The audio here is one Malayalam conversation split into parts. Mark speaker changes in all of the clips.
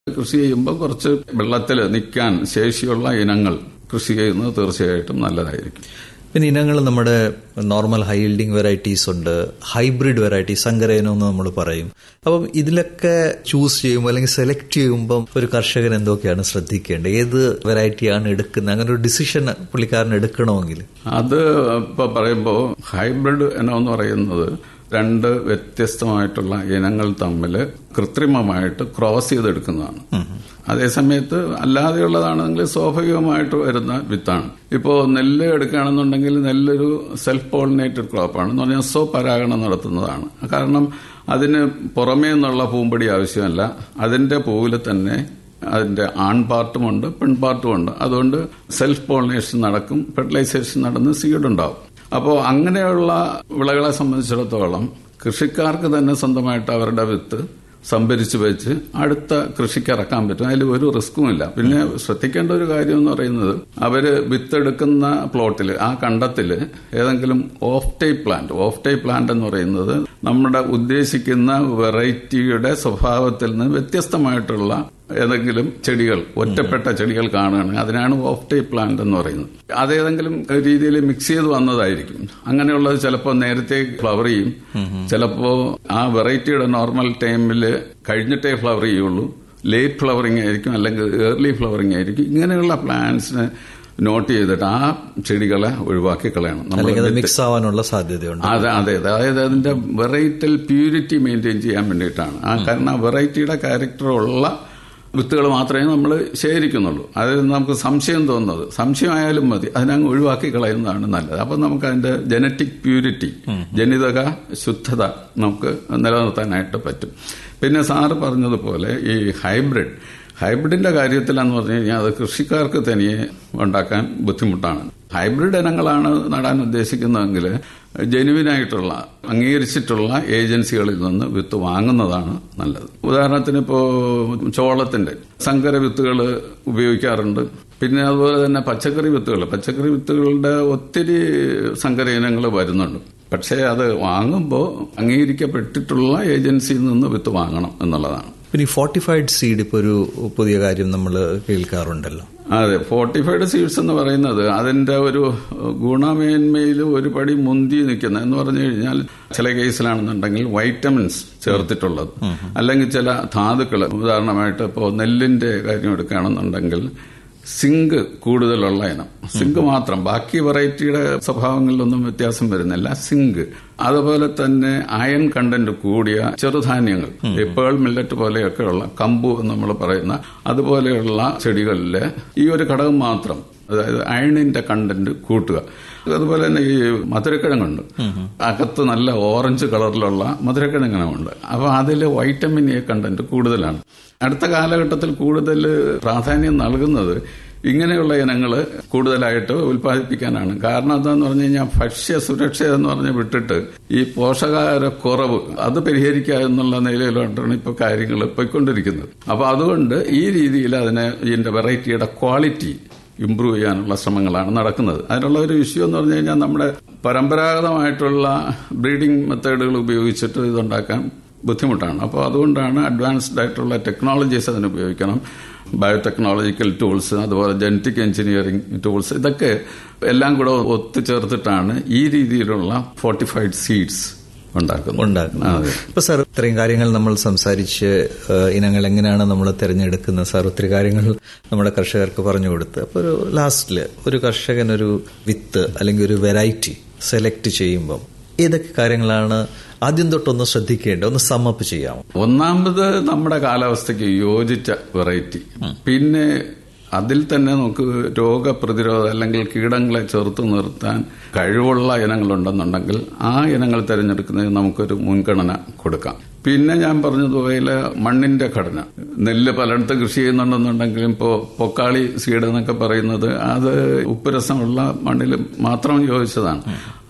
Speaker 1: കൃഷി ചെയ്യുമ്പോൾ കുറച്ച് വെള്ളത്തിൽ നിൽക്കാൻ ശേഷിയുള്ള ഇനങ്ങൾ കൃഷി ചെയ്യുന്നത് തീർച്ചയായിട്ടും നല്ലതായിരിക്കും
Speaker 2: പിന്നെ ഇനങ്ങൾ നമ്മുടെ നോർമൽ ഹൈ ഹീൽഡിംഗ് വെറൈറ്റീസ് ഉണ്ട് ഹൈബ്രിഡ് വെറൈറ്റി സങ്കരയിനം എന്ന് നമ്മൾ പറയും അപ്പം ഇതിലൊക്കെ ചൂസ് ചെയ്യുമ്പോൾ അല്ലെങ്കിൽ സെലക്ട് ചെയ്യുമ്പം ഒരു കർഷകൻ എന്തൊക്കെയാണ് ശ്രദ്ധിക്കേണ്ടത് ഏത് വെറൈറ്റിയാണ് എടുക്കുന്നത് അങ്ങനെ ഒരു ഡിസിഷൻ പുള്ളിക്കാരൻ എടുക്കണമെങ്കിൽ
Speaker 1: അത് ഇപ്പൊ പറയുമ്പോൾ ഹൈബ്രിഡ് ഇനം പറയുന്നത് രണ്ട് വ്യത്യസ്തമായിട്ടുള്ള ഇനങ്ങൾ തമ്മിൽ കൃത്രിമമായിട്ട് ക്രോസ് ചെയ്തെടുക്കുന്നതാണ് അതേസമയത്ത് അല്ലാതെയുള്ളതാണെങ്കിൽ സ്വാഭാവികമായിട്ട് വരുന്ന വിത്താണ് ഇപ്പോൾ നെല്ല് എടുക്കുകയാണെന്നുണ്ടെങ്കിൽ നെല്ലൊരു സെൽഫ് പോളിനേറ്റഡ് ക്രോപ്പാണ് എന്ന് പറഞ്ഞാൽ സ്വപരാഗണം നടത്തുന്നതാണ് കാരണം അതിന് പുറമേ നിന്നുള്ള പൂമ്പടി ആവശ്യമല്ല അതിന്റെ പൂവിൽ തന്നെ അതിന്റെ ആൺ പാർട്ടുമുണ്ട് പെൺ പാർട്ടുമുണ്ട് അതുകൊണ്ട് സെൽഫ് പോളിനേഷൻ നടക്കും ഫെർട്ടിലൈസേഷൻ നടന്ന് സീഡ് ഉണ്ടാവും അപ്പോൾ അങ്ങനെയുള്ള വിളകളെ സംബന്ധിച്ചിടത്തോളം കൃഷിക്കാർക്ക് തന്നെ സ്വന്തമായിട്ട് അവരുടെ വിത്ത് സംഭരിച്ചു വെച്ച് അടുത്ത കൃഷിക്ക് ഇറക്കാൻ പറ്റും അതിൽ ഒരു റിസ്ക്കുമില്ല പിന്നെ ശ്രദ്ധിക്കേണ്ട ഒരു കാര്യം എന്ന് പറയുന്നത് അവര് വിത്തെടുക്കുന്ന പ്ലോട്ടിൽ ആ കണ്ടത്തിൽ ഏതെങ്കിലും off type plant off type plant എന്ന് പറയുന്നത് നമ്മുടെ ഉദ്ദേശിക്കുന്ന വെറൈറ്റിയുടെ സ്വഭാവത്തിൽ നിന്ന് വ്യത്യസ്തമായിട്ടുള്ള ഏതെങ്കിലും ചെടികൾ ഒറ്റപ്പെട്ട ചെടികൾ കാണുകയാണെങ്കിൽ അതിനാണ് ഓഫ് ടൈപ്പ് പ്ലാന്റ് എന്ന് പറയുന്നത് അതേതെങ്കിലും രീതിയിൽ മിക്സ് ചെയ്ത് വന്നതായിരിക്കും അങ്ങനെയുള്ളത് ചിലപ്പോൾ നേരത്തെ ഫ്ലവർ ചെയ്യും ചിലപ്പോൾ ആ വെറൈറ്റിയുടെ നോർമൽ ടൈമിൽ കഴിഞ്ഞിട്ടേ ഫ്ലവർ ചെയ്യുള്ളൂ ലേറ്റ് ഫ്ലവറിംഗ് ആയിരിക്കും അല്ലെങ്കിൽ ഏർലി ഫ്ലവറിംഗ് ആയിരിക്കും ഇങ്ങനെയുള്ള പ്ലാന്റ്സിന് നോട്ട് ചെയ്തിട്ട് ആ ചെടികളെ ഒഴിവാക്കി കളയണം നമ്മൾ
Speaker 2: അല്ലെങ്കിൽ അത് മിക്സ് ആവാനുള്ള സാധ്യതയുണ്ട്
Speaker 1: അതെ അതെ അതായത് അതിന്റെ വെറൈറ്റൽ പ്യൂരിറ്റി മെയിൻറ്റെയിൻ ചെയ്യാൻ വേണ്ടിയിട്ടാണ് ആ കാരണം ആ വെറൈറ്റിയുടെ ക്യാരക്ടറുള്ള വിത്തുകൾ മാത്രമേ നമ്മൾ ശേഖരിക്കുന്നുള്ളൂ അതിൽ നമുക്ക് സംശയം തോന്നുന്നത് സംശയമായാലും മതി അതിനങ്ങ് ഒഴിവാക്കി കളയുന്നതാണ് നല്ലത് അപ്പം നമുക്ക് അതിന്റെ ജനറ്റിക് പ്യൂരിറ്റി ജനിതക ശുദ്ധത നമുക്ക് നിലനിർത്താനായിട്ട് പറ്റും പിന്നെ സാറ് പറഞ്ഞതുപോലെ ഈ ഹൈബ്രിഡ് ഹൈബ്രിഡിന്റെ കാര്യത്തിലെന്ന് പറഞ്ഞു കഴിഞ്ഞാൽ അത് കൃഷിക്കാർക്ക് തനിയെ ഉണ്ടാക്കാൻ ബുദ്ധിമുട്ടാണ് ഹൈബ്രിഡ് ഇനങ്ങളാണ് നടാൻ ഉദ്ദേശിക്കുന്നതെങ്കിൽ ജെനുവിനായിട്ടുള്ള അംഗീകരിച്ചിട്ടുള്ള ഏജൻസികളിൽ നിന്ന് വിത്ത് വാങ്ങുന്നതാണ് നല്ലത് ഉദാഹരണത്തിന് ഇപ്പോൾ ചോളത്തിന്റെ സങ്കര വിത്തുകൾ ഉപയോഗിക്കാറുണ്ട് പിന്നെ അതുപോലെ തന്നെ പച്ചക്കറി വിത്തുകൾ പച്ചക്കറി വിത്തുകളുടെ ഒത്തിരി സങ്കര ഇനങ്ങൾ വരുന്നുണ്ട് പക്ഷേ അത് വാങ്ങുമ്പോൾ അംഗീകരിക്കപ്പെട്ടിട്ടുള്ള ഏജൻസിയിൽ നിന്ന് വിത്ത് വാങ്ങണം എന്നുള്ളതാണ്
Speaker 2: പിന്നെ ഈ ഫോർട്ടിഫൈഡ് സീഡ് ഇപ്പോൾ ഒരു പുതിയ കാര്യം നമ്മൾ കേൾക്കാറുണ്ടല്ലോ
Speaker 1: അതെ ഫോർട്ടിഫൈഡ് സീഡ്സ് എന്ന് പറയുന്നത് അതിന്റെ ഒരു ഗുണമേന്മയിൽ ഒരു പടി മുന്തി നിൽക്കുന്ന എന്ന് പറഞ്ഞു കഴിഞ്ഞാൽ ചില കേസിലാണെന്നുണ്ടെങ്കിൽ വൈറ്റമിൻസ് ചേർത്തിട്ടുള്ളത് അല്ലെങ്കിൽ ചില ധാതുക്കൾ ഉദാഹരണമായിട്ട് ഇപ്പോൾ നെല്ലിന്റെ കാര്യം എടുക്കുകയാണെന്നുണ്ടെങ്കിൽ സിങ്ക് കൂടുതലുള്ള ഇനം സിങ്ക് മാത്രം ബാക്കി വെറൈറ്റിയുടെ സ്വഭാവങ്ങളിലൊന്നും വ്യത്യാസം വരുന്നില്ല സിങ്ക് അതുപോലെ തന്നെ അയൺ കണ്ടന്റ് കൂടിയ ചെറുധാന്യങ്ങൾ ഈ പേൾ മില്ലറ്റ് പോലെയൊക്കെയുള്ള കമ്പു എന്ന് നമ്മൾ പറയുന്ന അതുപോലെയുള്ള ചെടികളിൽ ഈ ഒരു ഘടകം മാത്രം അതായത് അയണിന്റെ കണ്ടന്റ് കൂട്ടുക അതുപോലെ തന്നെ ഈ മധുരക്കിഴങ്ങുണ്ട് അകത്ത് നല്ല ഓറഞ്ച് കളറിലുള്ള മധുരക്കിഴങ്ങുണ്ട് അപ്പൊ അതിൽ വൈറ്റമിൻ എ കണ്ടന്റ് കൂടുതലാണ് അടുത്ത കാലഘട്ടത്തിൽ കൂടുതൽ പ്രാധാന്യം നൽകുന്നത് ഇങ്ങനെയുള്ള ഇനങ്ങൾ കൂടുതലായിട്ട് ഉൽപ്പാദിപ്പിക്കാനാണ് കാരണം എന്താന്ന് പറഞ്ഞു കഴിഞ്ഞാൽ ഭക്ഷ്യ സുരക്ഷ എന്ന് പറഞ്ഞ് വിട്ടിട്ട് ഈ പോഷകാഹാര കുറവ് അത് പരിഹരിക്കുക എന്നുള്ള നിലയിലോട്ടാണ് ഇപ്പൊ കാര്യങ്ങൾ പോയിക്കൊണ്ടിരിക്കുന്നത് അപ്പൊ അതുകൊണ്ട് ഈ രീതിയിൽ അതിനെ ഇതിന്റെ വെറൈറ്റിയുടെ ക്വാളിറ്റി ഇംപ്രൂവ് ചെയ്യാനുള്ള ശ്രമങ്ങളാണ് നടക്കുന്നത് അതിനുള്ള ഒരു ഇഷ്യൂ എന്ന് പറഞ്ഞു കഴിഞ്ഞാൽ നമ്മുടെ പരമ്പരാഗതമായിട്ടുള്ള ബ്രീഡിംഗ് മെത്തേഡുകൾ ഉപയോഗിച്ചിട്ട് ഇതുണ്ടാക്കാൻ ബുദ്ധിമുട്ടാണ് അപ്പോൾ അതുകൊണ്ടാണ് അഡ്വാൻസ്ഡ് ആയിട്ടുള്ള ടെക്നോളജീസ് അതിന് ഉപയോഗിക്കണം ബയോടെക്നോളജിക്കൽ ടൂൾസ് അതുപോലെ ജനറ്റിക് എഞ്ചിനീയറിംഗ് ടൂൾസ് ഇതൊക്കെ എല്ലാം കൂടെ ഒത്തുചേർത്തിട്ടാണ് ഈ രീതിയിലുള്ള ഫോർട്ടിഫൈഡ് സീഡ്സ് ഉണ്ടാക്കുന്നത്
Speaker 2: ഉണ്ടാക്കുന്നത് ഇപ്പൊ സാർ ഇത്രയും കാര്യങ്ങൾ നമ്മൾ സംസാരിച്ച് ഇനങ്ങൾ എങ്ങനെയാണ് നമ്മൾ തിരഞ്ഞെടുക്കുന്നത് സാർ ഒത്തിരി കാര്യങ്ങൾ നമ്മുടെ കർഷകർക്ക് പറഞ്ഞു കൊടുത്ത് അപ്പൊ ഒരു ലാസ്റ്റില് ഒരു കർഷകൻ ഒരു വിത്ത് അല്ലെങ്കിൽ ഒരു വെറൈറ്റി സെലക്ട് ചെയ്യുമ്പം ഏതൊക്കെ കാര്യങ്ങളാണ് ആദ്യം തൊട്ടൊന്ന് ശ്രദ്ധിക്കേണ്ടത് ഒന്ന് സമ്മപ്പ് ചെയ്യാമോ
Speaker 1: ഒന്നാമത് നമ്മുടെ കാലാവസ്ഥയ്ക്ക് യോജിച്ച വെറൈറ്റി പിന്നെ അതിൽ തന്നെ നമുക്ക് രോഗപ്രതിരോധം അല്ലെങ്കിൽ കീടങ്ങളെ ചെറുത്ത് നിർത്താൻ കഴിവുള്ള ഇനങ്ങളുണ്ടെന്നുണ്ടെങ്കിൽ ആ ഇനങ്ങൾ തിരഞ്ഞെടുക്കുന്നതിന് നമുക്കൊരു മുൻഗണന കൊടുക്കാം പിന്നെ ഞാൻ പറഞ്ഞതുപോലെ മണ്ണിന്റെ ഘടന നെല്ല് പലയിടത്ത് കൃഷി ചെയ്യുന്നുണ്ടെന്നുണ്ടെങ്കിലും ഇപ്പോൾ പൊക്കാളി സീഡ് എന്നൊക്കെ പറയുന്നത് അത് ഉപ്പുരസമുള്ള മണ്ണിൽ മാത്രം യോജിച്ചതാണ്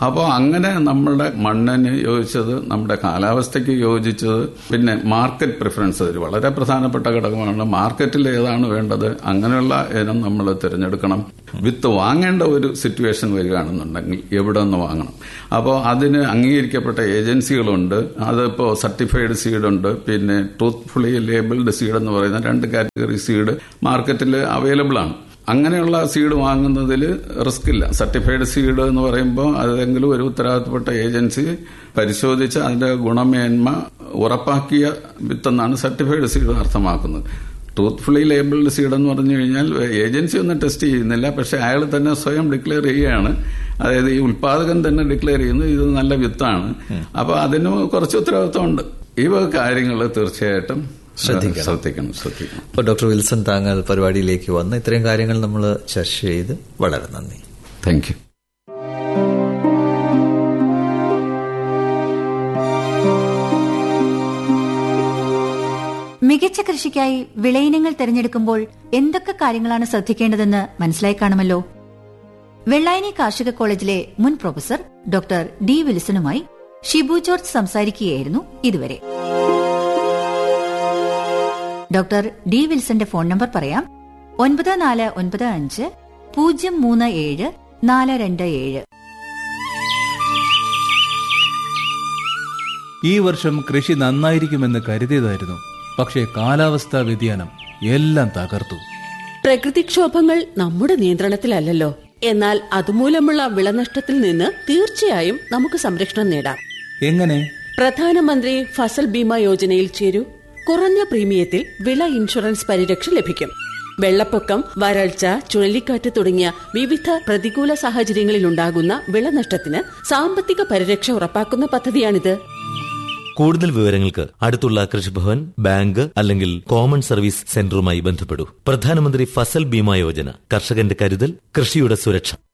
Speaker 1: അപ്പോൾ അങ്ങനെ നമ്മുടെ മണ്ണിന് യോജിച്ചത് നമ്മുടെ കാലാവസ്ഥയ്ക്ക് യോജിച്ചത് പിന്നെ മാർക്കറ്റ് പ്രിഫറൻസ് ഒരു വളരെ പ്രധാനപ്പെട്ട ഘടകമാണ് മാർക്കറ്റിൽ ഏതാണ് വേണ്ടത് അങ്ങനെയുള്ള ഇനം നമ്മൾ തിരഞ്ഞെടുക്കണം വിത്ത് വാങ്ങേണ്ട ഒരു സിറ്റുവേഷൻ വരികയാണെന്നുണ്ടെങ്കിൽ എവിടെ നിന്ന് വാങ്ങണം അപ്പോൾ അതിന് അംഗീകരിക്കപ്പെട്ട ഏജൻസികളുണ്ട് അതിപ്പോൾ സർട്ടിഫൈഡ് സീഡ് ഉണ്ട് പിന്നെ ട്രൂത്ത്ഫുള്ളി ലേബിൾഡ് സീഡ് എന്ന് പറയുന്ന രണ്ട് കാറ്റഗറി സീഡ് മാർക്കറ്റിൽ അവൈലബിൾ ആണ് അങ്ങനെയുള്ള സീഡ് വാങ്ങുന്നതിൽ റിസ്ക് ഇല്ല സർട്ടിഫൈഡ് സീഡ് എന്ന് പറയുമ്പോൾ അതെങ്കിലും ഒരു ഉത്തരവാദിത്തപ്പെട്ട ഏജൻസി പരിശോധിച്ച് അതിന്റെ ഗുണമേന്മ ഉറപ്പാക്കിയ വിത്തെന്നാണ് സർട്ടിഫൈഡ് സീഡ് അർത്ഥമാക്കുന്നത് ട്രൂത്ത്ഫുള്ളി ലേബിൾഡ് സീഡ് എന്ന് പറഞ്ഞു കഴിഞ്ഞാൽ ഏജൻസി ഒന്നും ടെസ്റ്റ് ചെയ്യുന്നില്ല പക്ഷെ അയാൾ തന്നെ സ്വയം ഡിക്ലെയർ ചെയ്യുകയാണ് അതായത് ഈ ഉൽപാദകൻ തന്നെ ഡിക്ലെയർ ചെയ്യുന്നു ഇത് നല്ല വിത്താണ് അപ്പൊ അതിന് കുറച്ച് ഉത്തരവാദിത്തമുണ്ട് ഈ വക കാര്യങ്ങൾ തീർച്ചയായിട്ടും
Speaker 2: ശ്രദ്ധിക്കണം.
Speaker 1: ശ്രദ്ധിക്കണം ശ്രദ്ധിക്കണം
Speaker 2: അപ്പോൾ ഡോക്ടർ വിൽസൺ താങ്കൾ പരിപാടിയിലേക്ക് വന്ന് ഇത്രയും കാര്യങ്ങൾ നമ്മൾ ചർച്ച ചെയ്ത് വളരെ നന്ദി
Speaker 1: താങ്ക് യു
Speaker 3: മികച്ച കൃഷിക്കായി വിളയിനങ്ങൾ തിരഞ്ഞെടുക്കുമ്പോൾ എന്തൊക്കെ കാര്യങ്ങളാണ് ശ്രദ്ധിക്കേണ്ടതെന്ന് മനസ്സിലായി കാണുമല്ലോ വെള്ളായണി കാർഷിക കോളേജിലെ മുൻ പ്രൊഫസർ ഡോക്ടർ ഡി വിൽസണുമായി ഷിബു ജോർജ് സംസാരിക്കുകയായിരുന്നു ഇതുവരെ ഡോക്ടർ ഡി വിൽസന്റെ ഫോൺ നമ്പർ പറയാം ഒൻപത് നാല് ഒൻപത് അഞ്ച് പൂജ്യം മൂന്ന് ഏഴ് നാല് രണ്ട് ഏഴ്
Speaker 4: ഈ വർഷം കൃഷി നന്നായിരിക്കുമെന്ന് കരുതിയതായിരുന്നു പക്ഷേ കാലാവസ്ഥാ വ്യതിയാനം എല്ലാം തകർത്തു
Speaker 5: പ്രകൃതിക്ഷോഭങ്ങൾ നമ്മുടെ നിയന്ത്രണത്തിലല്ലല്ലോ എന്നാൽ അതുമൂലമുള്ള വിളനഷ്ടത്തിൽ നിന്ന് തീർച്ചയായും നമുക്ക് സംരക്ഷണം നേടാം
Speaker 4: എങ്ങനെ
Speaker 5: പ്രധാനമന്ത്രി ഫസൽ ബീമ യോജനയിൽ ചേരൂ കുറഞ്ഞ പ്രീമിയത്തിൽ വിള ഇൻഷുറൻസ് പരിരക്ഷ ലഭിക്കും വെള്ളപ്പൊക്കം വരൾച്ച ചുഴലിക്കാറ്റ് തുടങ്ങിയ വിവിധ പ്രതികൂല സാഹചര്യങ്ങളിലുണ്ടാകുന്ന വിളനഷ്ടത്തിന് സാമ്പത്തിക പരിരക്ഷ ഉറപ്പാക്കുന്ന പദ്ധതിയാണിത്
Speaker 6: കൂടുതൽ വിവരങ്ങൾക്ക് അടുത്തുള്ള കൃഷിഭവൻ ബാങ്ക് അല്ലെങ്കിൽ കോമൺ സർവീസ് സെന്ററുമായി ബന്ധപ്പെടൂ പ്രധാനമന്ത്രി ഫസൽ ബീമ യോജന കർഷകന്റെ കരുതൽ കൃഷിയുടെ സുരക്ഷ